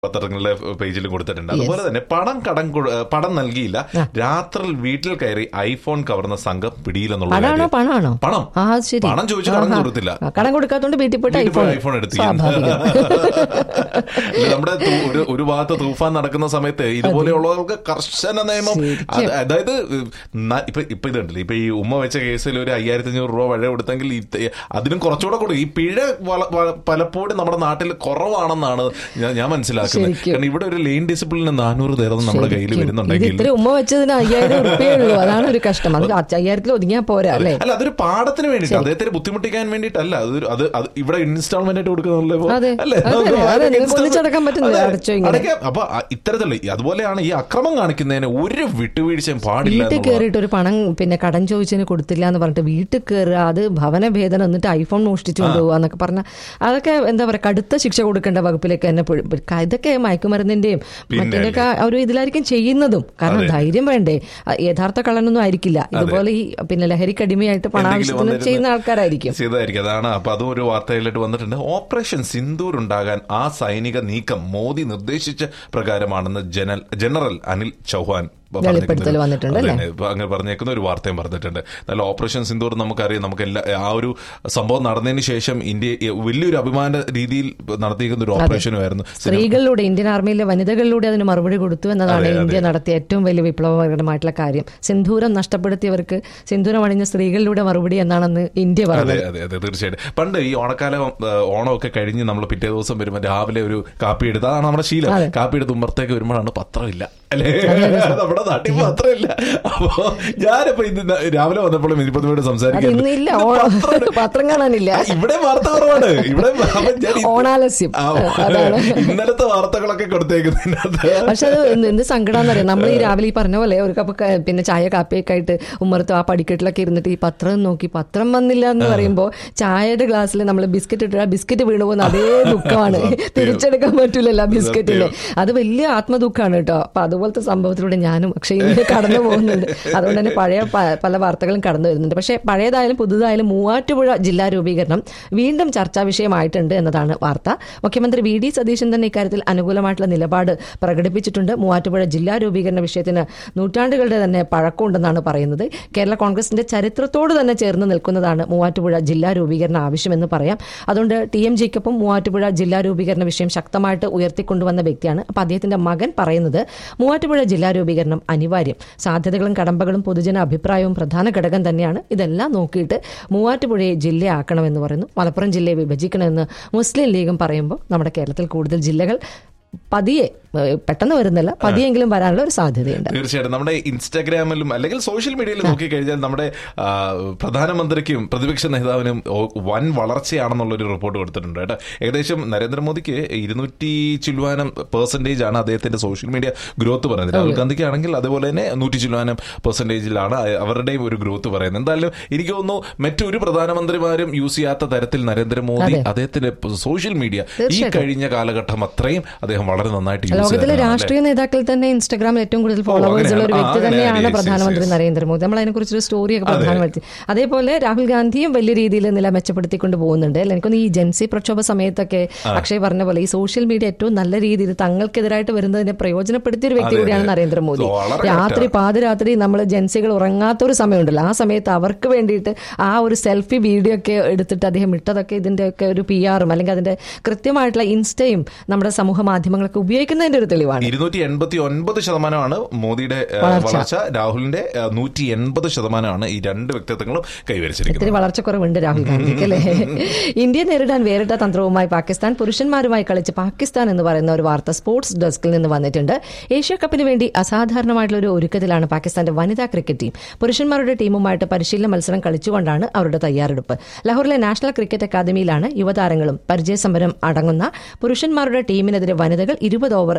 പത്രങ്ങളുടെ പേജിൽ കൊടുത്തിട്ടുണ്ട് അതുപോലെ തന്നെ പണം കടം കൊ- പണം നൽകിയില്ല രാത്രി വീട്ടിൽ കയറി ഐഫോൺ കവർന്ന സംഘം പിടിയിലെന്നുള്ള പണാണോ കാര്യം. പണാണോ പണം ആ ശരി പണം ചോദിച്ചു കടം ആഹാ. കൊടുത്തില്ല ആ, കടം കൊടുക്കാത്തോണ്ട് വീട്ടിൽ പോയിട്ട് വീട്ടിൽ പോയി ഐഫോൺ ഐഫോൺ എടുത്തു സ്വാഭാവികം ഇല്ല, നമ്മുടെ തു- ഒരു ഒരു ഭാഗത്ത് തൂഫാൻ നടക്കുന്ന സമയത്ത് ഇതുപോലെയുള്ളവർക്ക് കർശന നിയമം ശരിക്കും. അത് അതായത് ന- ഇപ്പൊ ഇപ്പൊ ഇതുണ്ടല്ലോ ഇപ്പൊ ഈ ഉമ്മ വെച്ച കേസിൽ ഒരു അയ്യായിരത്തി അഞ്ഞൂറ് രൂപ വഴ കൊടുത്തെങ്കിൽ ഇത് അതിനും കുറച്ചുകൂടെ കൊടുക്കും ഈ പിഴ വള- വള- പലപ്പോഴും നമ്മുടെ നാട്ടിൽ കുറവാണെന്നാണ് ഞാൻ- ഞാൻ മനസ്സിലാക്കുന്നത് ശരിക്കും. കാരണം ഇവിടെ ഒരു ലെയിൻ ഡിസിപ്ലിന് നാനൂറ് തേർന്ന് നമ്മുടെ കയ്യിൽ ശരിക്കും. ഇത് വരുന്നുണ്ടെങ്കിൽ ഇത്ര ഉമ്മ വെച്ചതിന് അയ്യായിരം ഉറുപ്പയേ ഉള്ളൂ അതാണ് ഒരു കഷ്ടം അത് അച്ഛ- അയ്യായിരത്തിൽ ഒതുങ്ങിയാ പോരാ അല്ലേ അല്ല അതൊരു പാഠത്തിന് വേണ്ടിയിട്ട് അദ്ദേഹത്തിന് ബുദ്ധിമുട്ടിക്കാൻ വേണ്ടിയിട്ടല്ല അതൊരു അത് അത് ഇവിടെ ഇൻസ്റ്റാൾമെന്റ് ആയിട്ട് കൊടുക്കുന്നുള്ളൂ ഇപ്പൊ. അതെ. അല്ലേ? അതെ, നമുക്ക് അതെ, ആരെയും നിങ്ങൾക്ക് installment- ഒന്നിച്ചടക്കാൻ പറ്റുന്നില്ല, അതെ, അടച്ചോ ഇങ്ങനെ. അടയ്ക്കാം. അപ്പൊ അ- ഇത്തരത്തിലുള്ള അതുപോലെയാണ് ഈ അക്രമം കാണിക്കുന്നതിന് ഒരു വിട്ടുവീഴ്ചയും പാടില്ല വീട്ടിൽ എന്നുള്ളതാണ്. കയറിയിട്ട് ഒരു പണം പിന്നെ കടം ചോദിച്ചതിന് കൊടുത്തില്ല എന്ന് പറഞ്ഞിട്ട് വീട്ടിൽ കയറുക അത് ഭവനഭേദനം എന്നിട്ട് ഐഫോൺ മോഷ്ടിച്ചു കൊണ്ടുപോകുക എന്നൊക്കെ പറഞ്ഞാൽ അതൊക്കെ എന്താ പറയുക കടുത്ത ശിക്ഷ കൊടുക്കേണ്ട വകുപ്പിലേക്ക് തന്നെ പെടും. ഇതൊക്കെ മയക്കുമരുന്നിന്റെയും മറ്റേതൊക്കെ ഒരു ഇതിലായിരിക്കും ചെയ്യുന്നതും കാരണം ധൈര്യം വേണ്ടേ അ, യഥാർത്ഥ കള്ളനൊന്നും ആയിരിക്കില്ല ഇതുപോലെ ഈ പിന്നെ ലഹരിക്കടിമയായിട്ട് എന്തെങ്കിലും പണാവശ്യത്തിന് വന്നിരുന്ന് ചെയ്യുന്ന ആൾക്കാരായിരിക്കും ചെയ്തതായിരിക്കും അതാണ് അപ്പൊ അതും ഒരു വാർത്തയിലായിട്ട് വന്നിട്ടുണ്ട് ഓപ്പറേഷൻ സിന്ദൂർ ഉണ്ടാകാൻ ആ സൈനിക നീക്കം മോദി നിർദ്ദേശിച്ച പ്രകാരമാണെന്ന് ജനൽ ജനറൽ അനിൽ ചൗഹാൻ പറഞ്ഞേക്കുന്നത്. വെളിപ്പെടുത്തൽ വന്നിട്ടുണ്ട് അല്ലേ? അതന്നെ. ഇപ്പൊ അങ്ങനെ പറഞ്ഞേക്കുന്ന ഒരു വാർത്തയും പറഞ്ഞിട്ടുണ്ട് നല്ല ഓപ്പറേഷൻ സിന്ദൂർ നമുക്കറിയാം നമുക്ക് എല്ലാ ആ ഒരു സംഭവം നടന്നതിന് ശേഷം ഇന്ത്യ വലിയൊരു അഭിമാന രീതിയിൽ നടത്തിയിരിക്കുന്ന ഒരു ഓപ്പറേഷനുമായിരുന്നു സ്ത്രീകളിലൂടെ ഇന്ത്യൻ ആർമിയിലെ വനിതകളിലൂടെ അതിന് മറുപടി കൊടുത്തു എന്നതാണ് ഇന്ത്യ നടത്തിയ ഏറ്റവും വലിയ വിപ്ലവകരമായിട്ടുള്ള കാര്യം സിന്ധൂരം നഷ്ടപ്പെടുത്തിയവർക്ക് സിന്ധൂരം അണിഞ്ഞ സ്ത്രീകളിലൂടെ മറുപടി എന്നാണെന്ന് ഇന്ത്യ അതെ പറഞ്ഞത് അതെ അതെ തീർച്ചയായിട്ടും പണ്ട് ഈ ഓണക്കാലം ആ, ഓണമൊക്കെ കഴിഞ്ഞ് നമ്മൾ പിറ്റേ ദിവസം വരുമ്പോൾ രാവിലെ ഒരു കാപ്പി എടുത്ത് അതാണ് നമ്മുടെ ശീലം അതെ. കാപ്പി എടുത്ത് ഉമ്മറത്തേക്ക് വരുമ്പോഴാണ് പത്രമില്ല അല്ലേ നമ്മുടെ നാട്ടിൽ പത്രമില്ല അപ്പോ ഞാനിപ്പോ ഇത് ന- രാവിലെ വന്നപ്പോഴും ഇതിപ്പോ അത് സംസാരിക്കാൻ ഇന്നില്ല ഓ- പത്രം കാണാനില്ല ഇവിടെ വാർത്ത കുറവാണ് ഇവിടെ അപ്പൊ ഞാൻ ഇത് ഓണാലസ്യം ആ, അതാണ് ഇന്നലത്തെ വാർത്തകളൊക്കെ കൊടുത്തേക്കുന്നതിനകത്ത് പക്ഷെ അത് എന്ത് എന്ത് സങ്കടമാണെന്നറിയാം നമ്മൾ ഈ രാവിലെ ഈ പറഞ്ഞ പോലെ ഒരു കപ്പ് ക- പിന്നെ ചായ കാപ്പിയൊക്കെ ആയിട്ട് ഉമ്മറത്ത് ആ പടിക്കെട്ടിലൊക്കെ ഇരുന്നിട്ട് ഈ പത്രം നോക്കി പത്രം വന്നില്ല എന്ന് പറയുമ്പോൾ ചായയുടെ ഗ്ലാസ്സിൽ നമ്മൾ ബിസ്ക്കറ്റ് ഇട്ട് ആ ബിസ്ക്കറ്റ് വീണു പോകുന്ന അതേ ദുഃഖമാണ് തിരിച്ചെടുക്കാൻ പറ്റൂലല്ലോ ആ ബിസ്ക്കറ്റിനെ അത് വലിയ ആത്മദുഃഖമാണ് കേട്ടോ അപ്പൊ അതുപോലത്തെ സംഭവത്തിലൂടെ ഞാനും പക്ഷേ ഇങ്ങനെ കടന്നു പോകുന്നുണ്ട് അതുകൊണ്ട് തന്നെ പഴയ പ- പല വാർത്തകളും കടന്നു വരുന്നുണ്ട് പക്ഷേ പഴയതായാലും പുതുതായാലും മൂവാറ്റുപുഴ ജില്ലാ രൂപീകരണം വീണ്ടും ചർച്ചാ വിഷയമായിട്ടുണ്ട് എന്നതാണ് വാർത്ത മുഖ്യമന്ത്രി വി ഡി സതീശൻ തന്നെ ഇക്കാര്യത്തിൽ അനുകൂലമായിട്ടുള്ള നിലപാട് പ്രകടിപ്പിച്ചിട്ടുണ്ട് മൂവാറ്റുപുഴ ജില്ലാ രൂപീകരണ വിഷയത്തിന് നൂറ്റാണ്ടുകളുടെ തന്നെ പഴക്കമുണ്ടെന്നാണ് പറയുന്നത് കേരള കോൺഗ്രസിന്റെ ചരിത്രത്തോട് തന്നെ ചേർന്ന് നിൽക്കുന്നതാണ് മൂവാറ്റുപുഴ ജില്ലാ രൂപീകരണ ആവശ്യമെന്ന് പറയാം അതുകൊണ്ട് ടി എം ജിക്കൊപ്പം മൂവാറ്റുപുഴ ജില്ലാ രൂപീകരണ വിഷയം ശക്തമായിട്ട് ഉയർത്തിക്കൊണ്ടുവന്ന വ്യക്തിയാണ് അപ്പൊ അദ്ദേഹത്തിന്റെ മകൻ പറയുന്നത് മൂവാറ്റുപുഴ ജില്ലാ രൂപീകരണം അനിവാര്യം സാധ്യതകളും കടമ്പകളും പൊതുജന അഭിപ്രായവും പ്രധാന ഘടകം തന്നെയാണ് ഇതെല്ലാം നോക്കിയിട്ട് മൂവാറ്റുപുഴയെ ജില്ലയാക്കണമെന്ന് പറയുന്നു മലപ്പുറം ജില്ലയെ വിഭജിക്കണമെന്ന് മുസ്ലിം ലീഗും പറയുമ്പോൾ നമ്മുടെ കേരളത്തിൽ കൂടുതൽ ജില്ലകൾ പതിയെ ഏഹ്, പെട്ടെന്ന് വരുന്നില്ല പതിയെങ്കിലും വരാനുള്ള ഒരു സാധ്യതയുണ്ട് തീർച്ചയായിട്ടും നമ്മുടെ ഇൻസ്റ്റാഗ്രാമിലും അല്ലെങ്കിൽ സോഷ്യൽ മീഡിയയിലും നോക്കിക്കഴിഞ്ഞാൽ നമ്മുടെ ആ, പ്രധാനമന്ത്രിക്കും പ്രതിപക്ഷ നേതാവിനും ഓ- വൻ വളർച്ചയാണെന്നുള്ള ഒരു റിപ്പോർട്ട് കൊടുത്തിട്ടുണ്ട് കേട്ടോ ഏകദേശം നരേന്ദ്രമോദിക്ക് ഇരുന്നൂറ്റി ചില്ലുവാനം പെർസെന്റേജ് ആണ് അദ്ദേഹത്തിന്റെ സോഷ്യൽ മീഡിയ ഗ്രോത്ത് പറയുന്നത് രാഹുൽ ഗാന്ധിക്ക് ആണെങ്കിൽ അതുപോലെ തന്നെ നൂറ്റി ചില്ലുവാനം പെർസെന്റേജിലാണ് അവരുടെയും ഒരു ഗ്രോത്ത് പറയുന്നത് എന്തായാലും എനിക്ക് തോന്നുന്നു മറ്റൊരു പ്രധാനമന്ത്രിമാരും യൂസ് ചെയ്യാത്ത തരത്തിൽ നരേന്ദ്രമോദി അദ്ദേഹത്തിന്റെ സോഷ്യൽ മീഡിയ ഈ കഴിഞ്ഞ കാലഘട്ടം അത്രയും അദ്ദേഹം വളരെ നന്നായിട്ട് യൂസ് ലോകത്തിലെ ചെയ്തിട്ടുണ്ട് രാഷ്ട്രീയ നേതാക്കൾ തന്നെ ഇൻസ്റ്റാഗ്രാമിൽ ഏറ്റവും കൂടുതൽ ഫോളോവേഴ്സ് ഉള്ള ഒരു അങ്ങനെയാണ്. വ്യക്തി ആ, തന്നെയാണ് അങ്ങനെയാണ്. Yes, പ്രധാനമന്ത്രി yes, yes. നരേന്ദ്രമോദി നമ്മൾ അതിനെക്കുറിച്ചൊരു സ്റ്റോറിയൊക്കെ പ്രധാനമന്ത്രി അതേപോലെ രാഹുൽ ഗാന്ധിയും വലിയ രീതിയിൽ നില മെച്ചപ്പെടുത്തിക്കൊണ്ട് പോകുന്നുണ്ട് അല്ലെ എനിക്കൊന്ന് ഈ ജൻസി പ്രക്ഷോഭ സമയത്തൊക്കെ അക്ഷയ് പറഞ്ഞ പോലെ ഈ സോഷ്യൽ മീഡിയ ഏറ്റവും നല്ല രീതിയിൽ തങ്ങൾക്കെതിരായിട്ട് വരുന്നതിനെ പ്രയോജനപ്പെടുത്തിയ ഒരു വ്യക്തി അതെ, കൂടിയാണ് അതെ. നരേന്ദ്രമോദി വളരെ രാത്രി പാതിരാത്രി നമ്മൾ ജൻസികൾ ഉറങ്ങാത്തൊരു സമയമുണ്ടല്ലോ ആ സമയത്ത് അവർക്ക് വേണ്ടിയിട്ട് ആ ഒരു സെൽഫി വീഡിയോ ഒക്കെ എടുത്തിട്ട് അദ്ദേഹം ഇട്ടതൊക്കെ ഇതിന്റെ ഒക്കെ ഒരു പി ആറും അല്ലെങ്കിൽ അതിന്റെ കൃത്യമായിട്ടുള്ള ഇൻസ്റ്റയും നമ്മുടെ സമൂഹ മാധ്യമങ്ങളൊക്കെ ഉപയോഗിക്കുന്നതിന്റെ ഒരു തെളിവാണ് ഇരുന്നൂറ്റി എൺപത്തി ഒൻപത് ശതമാനമാണ് മോദിയുടെ ഏഹ്, വളർച്ച. വളർച്ച രാഹുലിന്റെ നൂറ്റി എൺപത് ശതമാനമാണ് ഈ രണ്ട് വ്യക്തിത്വങ്ങളും കൈവരിച്ചിരിക്കുന്നത് ഇത്തിരി വളർച്ചക്കുറവുണ്ട് രാഹുൽ ഗാന്ധിക്ക് അല്ലേ ഇന്ത്യ നേരിടാൻ വേറിട്ട തന്ത്രവുമായി പാകിസ്ഥാൻ പുരുഷന്മാരുമായി കളിച്ച് പാകിസ്ഥാൻ എന്ന് പറയുന്ന ഒരു വാർത്ത സ്പോർട്സ് ഡെസ്കിൽ നിന്ന് വന്നിട്ടുണ്ട് ഏഷ്യ കപ്പിന് വേണ്ടി അസാധാരണമായിട്ടുള്ള ഒരു ഒരുക്കത്തിലാണ് പാകിസ്ഥാന്റെ വനിതാ ക്രിക്കറ്റ് ടീം പുരുഷന്മാരുടെ ടീമുമായിട്ട് പരിശീലന മത്സരം കളിച്ചുകൊണ്ടാണ് അവരുടെ തയ്യാറെടുപ്പ് ലാഹോറിലെ നാഷണൽ ക്രിക്കറ്റ് അക്കാദമിയിലാണ് യുവതാരങ്ങളും പരിചയസമ്പരം അടങ്ങുന്ന പുരുഷന്മാരുടെ ടീമിനെതിരെ വനിതകൾ ഇരുപത് ഓവർ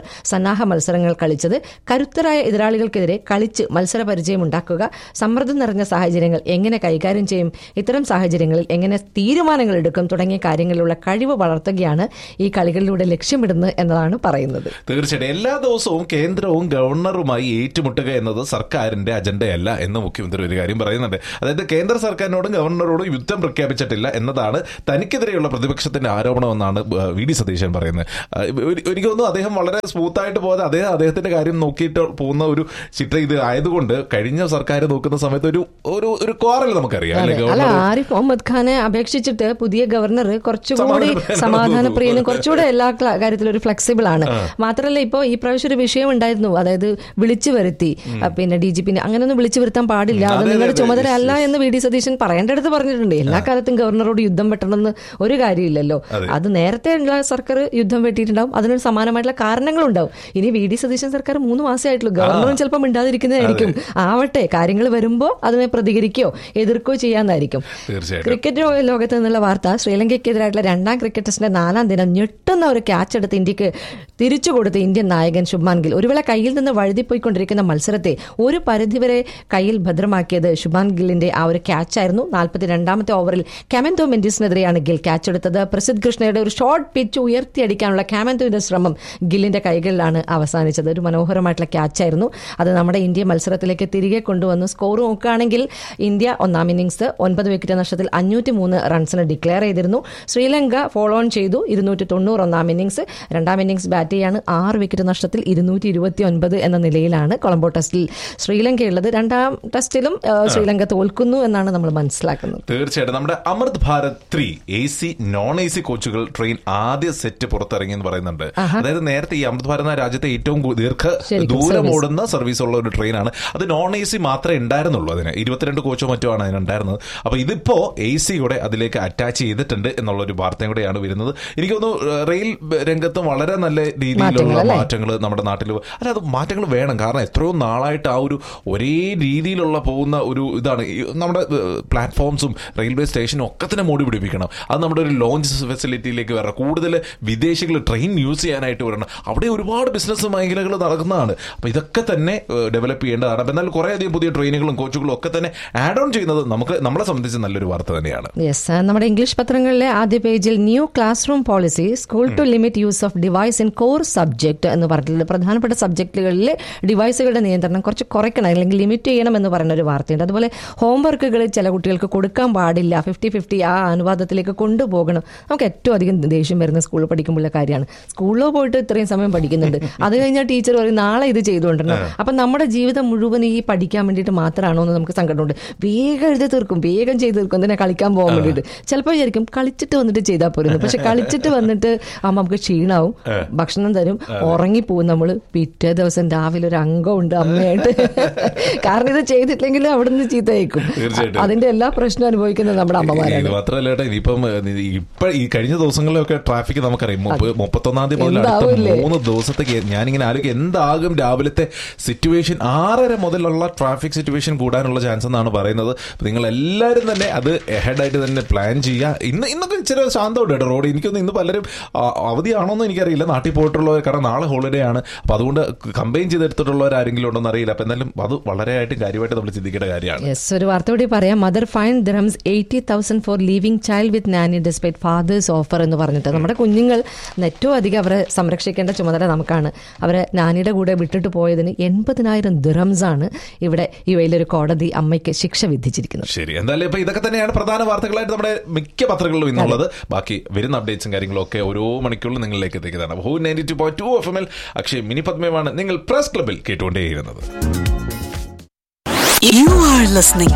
സന്നാഹ മത്സരങ്ങൾ കളിച്ചത് കരുത്തരായ എതിരാളികൾക്കെതിരെ കളിച്ച് മത്സര പരിചയം ഉണ്ടാക്കുക സമ്മർദ്ദം നിറഞ്ഞ സാഹചര്യങ്ങൾ എങ്ങനെ കൈകാര്യം ചെയ്യും ഇത്തരം സാഹചര്യങ്ങളിൽ എങ്ങനെ തീരുമാനങ്ങൾ എടുക്കും തുടങ്ങിയ കാര്യങ്ങളിലുള്ള കഴിവ് വളർത്തുകയാണ് ഈ കളികളിലൂടെ ലക്ഷ്യമിടുന്നത് എന്നതാണ് പറയുന്നത് തീർച്ചയായിട്ടും എല്ലാ ദിവസവും കേന്ദ്രവും ഗവർണറുമായി ഏറ്റുമുട്ടുക എന്നത് സർക്കാരിന്റെ അജണ്ടയല്ല എന്ന് മുഖ്യമന്ത്രി ഒരു കാര്യം പറയുന്നുണ്ട് അതായത് കേന്ദ്ര സർക്കാരിനോടും ഗവർണറോടും യുദ്ധം പ്രഖ്യാപിച്ചിട്ടില്ല എന്നതാണ് തനിക്കെതിരെയുള്ള പ്രതിപക്ഷത്തിന്റെ ആരോപണമെന്നാണ് ആ, വി ഡി സതീശൻ പറയുന്നത് ആ, ഒരു- എനിക്ക് തോന്നുന്നു അദ്ദേഹം വളരെ സ്മൂത്തായിട്ട് പോകാതെ അദ്ദേഹം അദ്ദേഹത്തിന്റെ കാര്യം നോക്കിയിട്ട് പോകുന്ന ഒരു ചിത്രം ഇത് ആയതുകൊണ്ട് കഴിഞ്ഞ സർക്കാർ നോക്കുന്ന സമയത്ത് ഒരു ഒരു ഒരു കോറൽ നമുക്കറിയാം അല്ലെ അല്ല ഗവർണർ ആരിഫ് മുഹമ്മദ് ഖാനെ അപേക്ഷിച്ചിട്ട് പുതിയ ഗവർണർ കുറച്ചുകൂടി സമാധാനപ്രിയനാണെന്ന് സമാധാനപ്രിയനും കുറച്ചുകൂടെ എല്ലാ ക്ല- കാര്യത്തിലും ഒരു ഫ്ലെക്സിബിൾ ആണ് മാത്രമല്ല ഇപ്പോ ഈ പ്രാവശ്യം ഒരു വിഷയം ഉണ്ടായിരുന്നു അതായത് വിളിച്ചു വരുത്തി ആ, പിന്നെ ഡി ജി പിന്നെ അങ്ങനെയൊന്നും വിളിച്ചു വരുത്താൻ പാടില്ല അത് അതെ, നിങ്ങളുടെ അതെ, ചുമതല yes, അല്ല എന്ന് വി ഡി സതീശൻ പറയേണ്ടടുത്ത് പറഞ്ഞിട്ടുണ്ട് എല്ലാ കാലത്തും ഗവർണറോട് യുദ്ധം വെട്ടണമെന്ന് ഒരു കാര്യമില്ലല്ലോ അത് നേരത്തെ ഉള്ള സർക്കാർ യുദ്ധം വെട്ടിയിട്ടുണ്ടാവും അതിനൊരു സമാനമായിട്ടുള്ള കാരണങ്ങളുണ്ടാവും ഇനി വി ഡി സതീശൻ സർക്കാർ മൂന്ന് മാസമേ ആയിട്ടുള്ളൂ ഗവർണറും ചിലപ്പോൾ മിണ്ടാതിരിക്കുന്നതായിരിക്കും ആവട്ടെ കാര്യങ്ങൾ വരുമ്പോൾ അതിനെ പ്രതികരിക്കുകയോ എതിർക്കുകയോ ചെയ്യാന്നായിരിക്കും തീർച്ചയായിട്ടും ക്രിക്കറ്റ് ലോകത്ത് നിന്നുള്ള വാർത്ത ശ്രീലങ്കയ്ക്കെതിരായിട്ടുള്ള രണ്ടാം ക്രിക്കറ്റ് ടെസ്റ്റിന്റെ നാലാം ദിനം ഞെട്ടുന്ന ഒരു ക്യാച്ച് എടുത്ത് ഇന്ത്യക്ക് തിരിച്ചു കൊടുത്ത ഇന്ത്യൻ നായകൻ ശുഭാൻ ഗിൽ ഒരു വേള കയ്യിൽ നിന്ന് വഴുതിപ്പോയിക്കൊണ്ടിരിക്കുന്ന മത്സരത്തെ ഒരു പരിധിവരെ കയ്യിൽ ഭദ്രമാക്കിയത് ശുഭാൻ ഗില്ലിന്റെ ആ ഒരു ക്യാച്ചായിരുന്നു നാൽപ്പത്തി രണ്ടാമത്തെ ഓവറിൽ കാമെന്തോ മെന്റിസിനെതിരെയാണ് ഗിൽ ക്യാച്ച് എടുത്തത് പ്രസിദ്ധ് കൃഷ്ണയുടെ ഒരു ഷോർട്ട് പിച്ച് ഉയർത്തിയടിക്കാനുള്ള കാമെന്തോയുടെ ശ്രമം ഗില്ലിന്റെ കൈകളിലാണ് അവസാനിച്ചത് ഒരു മനോഹരമായിട്ടുള്ള ക്യാച്ചായിരുന്നു അത് നമ്മുടെ ഇന്ത്യ മത്സരത്തിലേക്ക് തിരികെ കൊണ്ടുവന്നു സ്കോർ നോക്കുകയാണെങ്കിൽ ഇന്ത്യ ഒന്നാം ഇന്നിംഗ്സ് ഒൻപത് വിക്കറ്റ് നഷ്ടത്തിൽ അഞ്ഞൂറ്റി മൂന്ന് റൺസിന് ഡിക്ലെയർ ചെയ്തിരുന്നു ശ്രീലങ്ക ഫോളോ ഓൺ ചെയ്തു ഇരുന്നൂറ്റി തൊണ്ണൂറ് ഒന്നാം ഇന്നിംഗ്സ് രണ്ടാം ഇന്നിംഗ്സ് ബാറ്റ് ചെയ്യാണ് ആറ് വിക്കറ്റ് നഷ്ടത്തിൽ ഇരുന്നൂറ്റി ഇരുപത്തി ഒൻപത് എന്ന നിലയിലാണ് കൊളംബോ ടെസ്റ്റിൽ ശ്രീലങ്കയുള്ളത് രണ്ടാം ടെസ്റ്റിലും ആ, ശ്രീലങ്ക തോൽക്കുന്നു എന്നാണ് നമ്മൾ മനസ്സിലാക്കുന്നത് തീർച്ചയായിട്ടും നമ്മുടെ Amrit Bharat three A C non A C കോച്ചുകൾ ട്രെയിൻ ആദ്യ സെറ്റ് പുറത്തിറങ്ങി എന്ന് പറയുന്നുണ്ട് അതായത് നേരത്തെ ഈ അമൃത് ഭാരത് എന്ന രാജ്യത്തെ ഏറ്റവും കൂ- ദീർഘ ശരിക്കും ദൂരം service. ഓടുന്ന സർവീസ് ഉള്ള ഒരു ട്രെയിനാണ് അത് നോൺ എ സി മാത്രമേ ഉണ്ടായിരുന്നുള്ളൂ അതിന് ഇരുപത്തിരണ്ട് കോച്ചോ മറ്റോ ആണ് അതിനുണ്ടായിരുന്നത് അപ്പൊ ഇതിപ്പോ എ സി കൂടെ അതിലേക്ക് അറ്റാച്ച് ചെയ്തിട്ടുണ്ട് എന്നുള്ള ഒരു വാർത്തയും കൂടെയാണ് വരുന്നത് എനിക്ക് തോന്നുന്നു ഏഹ്, റെയിൽ രംഗത്തും വളരെ നല്ല രീതിയിലുള്ള മാറ്റങ്ങൾ അല്ലേ? മാറ്റങ്ങൾ നമ്മുടെ നാട്ടിൽ അല്ല അത് മാറ്റങ്ങൾ വേണം കാരണം എത്രയോ നാളായിട്ട് ആ ഒരു ഒരേ രീതിയിലുള്ള പോകുന്ന ഒരു ഇതാണ് ഈ നമ്മുടെ പ്ലാറ്റ്ഫോംസും റെയിൽവേ സ്റ്റേഷനും ഒക്കെ തന്നെ മോടി പിടിപ്പിക്കണം അത് നമ്മുടെ ഒരു ലോഞ്ച് ഫെസിലിറ്റിയിലേക്ക് വരണം കൂടുതൽ വിദേശികൾ ട്രെയിൻ യൂസ് ചെയ്യാനായിട്ട് വരണം അവിടെ ഒരുപാട് ബിസിനസ് മേഖലകൾ നടക്കുന്നതാണ് അപ്പൊ ഇതൊക്കെ തന്നെ ഡെവലപ്പ് ചെയ്യേണ്ടതാണ് അപ്പൊ എന്നാൽ കുറെ അധികം പുതിയ ട്രെയിനുകളും കോച്ചുകളും ഒക്കെ തന്നെ ആഡ് ഓൺ ചെയ്യുന്നത് നമുക്ക് നമ്മളെ സംബന്ധിച്ച് നല്ലൊരു വാർത്ത തന്നെയാണ് യെസ് നമ്മുടെ ഇംഗ്ലീഷ് പത്രങ്ങളിലെ ആദ്യ പേജിൽ new classroom policy school to limit use of device in core subject എന്ന് പറഞ്ഞിട്ടുള്ളത് പ്രധാനപ്പെട്ട സബ്ജക്റ്റുകളിൽ ഡിവൈസുകളുടെ നിയന്ത്രണം കുറച്ച് കുറയ്ക്കണം അല്ലെങ്കിൽ ലിമിറ്റ് ചെയ്യണം എന്ന് പറയുന്ന ഒരു വാർത്തയുണ്ട് അതുപോലെ ഹോംവർക്കുകൾ ചില കുട്ടികൾക്ക് കൊടുക്കാൻ പാടില്ല ഫിഫ്റ്റി ഫിഫ്റ്റി ആ അനുവാദത്തിലേക്ക് കൊണ്ടുപോകണം നമുക്ക് ഏറ്റവും അധികം ദേഷ്യം വരുന്ന സ്കൂളിൽ പഠിക്കുമ്പോഴുള്ള കാര്യമാണ് സ്കൂളിലോ പോയിട്ട് ഇത്രയും സമയം പഠിക്കുന്നുണ്ട് അത് കഴിഞ്ഞാൽ ടീച്ചർ പറയും നാളെ ഇത് ചെയ്തുകൊണ്ടിരണം അപ്പം നമ്മുടെ ജീവിതം മുഴുവൻ ഈ പഠിക്കാൻ വേണ്ടിയിട്ട് മാത്രമാണോ എന്ന് നമുക്ക് സങ്കടമുണ്ട് വേഗം എഴുതി തീർക്കും വേഗം ചെയ്ത് തീർക്കും എന്തിനാ കളിക്കാൻ പോകാൻ വേണ്ടിയിട്ട് ചിലപ്പോൾ വിചാരിക്കും കളിച്ചിട്ട് വന്നിട്ട് ചെയ്താൽ പോരുന്നു പക്ഷെ കളിച്ചിട്ട് വന്നിട്ട് ആകുമ്പോൾ നമുക്ക് ക്ഷീണാവും ഭക്ഷണം തരും ഉറങ്ങിപ്പോവും നമ്മൾ പിറ്റേ ദിവസം രാവിലെ ഒരു അംഗമുണ്ട് അമ്മയായിട്ട് കാരണം ഇത് ചെയ്തിട്ടില്ലെങ്കിൽ അവിടുന്ന് ചീത്ത കേൾക്കും തീർച്ചയായിട്ടും. അതിന്റെ എല്ലാ പ്രശ്നവും അനുഭവിക്കുന്നത് നമ്മുടെ ഇത് അമ്മമാരാണ് മാത്രമല്ല ഏട്ടാ ഇനിയിപ്പം ഏഹ്, ഇപ്പൊ ഈ കഴിഞ്ഞ ദിവസങ്ങളിലൊക്കെ ട്രാഫിക് നമുക്കറിയാം മുപ്പ- മുപ്പത്തൊന്നാം തീയതി മുതൽ അടുത്ത എന്താവൂല്ലേ? മൂന്ന് ദിവസത്തേക്ക് ഞാനിങ്ങനെ ആലോചിക്കും എന്താകും രാവിലത്തെ സിറ്റുവേഷൻ ആറര മുതലുള്ള ട്രാഫിക് സിറ്റുവേഷൻ കൂടാനുള്ള ചാൻസ് എന്നാണ് പറയുന്നത് അപ്പൊ നിങ്ങൾ എല്ലാവരും തന്നെ അത് ഹെഡായിട്ട് തന്നെ പ്ലാൻ ചെയ്യുക ഇന്ന് ഇന്നൊക്കെ ഇച്ചിരി ശാന്തമുണ്ട് കേട്ടോ റോഡ് എനിക്കൊന്ന് ഇന്ന് പലരും ആ, അവധിയാണോന്ന് എനിക്കറിയില്ല നാട്ടിൽ പോയിട്ടുള്ളവർ കാരണം നാളെ ഹോളിഡേ ആണ് അപ്പൊ അതുകൊണ്ട് കമ്പൈൻ ചെയ്തെടുത്തിട്ടുള്ളവർ ആരെങ്കിലും ഉണ്ടോ എന്ന് അറിയില്ല അപ്പൊ എന്നാലും അത് വളരെയായിട്ട് കാര്യമായിട്ട് നമ്മൾ ചിന്തിക്കേണ്ട കാര്യമാണ് യെസ് ഒരു വാർത്ത കൂടി പറയാം mother fine drums eighty thousand for leaving child with nanny despite father's offer എന്ന് പറഞ്ഞിട്ട് നമ്മുടെ കുഞ്ഞുങ്ങൾ ഏറ്റവും അധികം അവരെ സംരക്ഷിക്കേണ്ട ചുമതല നമുക്കാണ് അവരെ നാനിയുടെ കൂടെ വിട്ടിട്ട് പോയതിന് എൺപതിനായിരം ദിറംസ് ആണ് ഇവിടെ ഈ വലിയൊരു കോടതി അമ്മയ്ക്ക് ശിക്ഷ വിധിച്ചിരിക്കുന്നത് ശരി എന്തായാലും ഇപ്പൊ ഇതൊക്കെ തന്നെയാണ് പ്രധാന വാർത്തകളായിട്ട് നമ്മുടെ മിക്ക പത്രങ്ങളിലും ഇന്നുള്ളത് ബാക്കി വരുന്ന അപ്ഡേറ്റ്സും കാര്യങ്ങളും ഒക്കെ ഓരോ മണിക്കൂറിലും നിങ്ങളിലേക്ക് എത്തിക്കുന്നതാണ് ഹൂ ninety two point two F എമ്മിൽ അക്ഷയ് മിനി പത്മയാണ് നിങ്ങൾ പ്രസ് ക്ലബിൽ കേട്ടുകൊണ്ടേയിരുന്നത് You are listening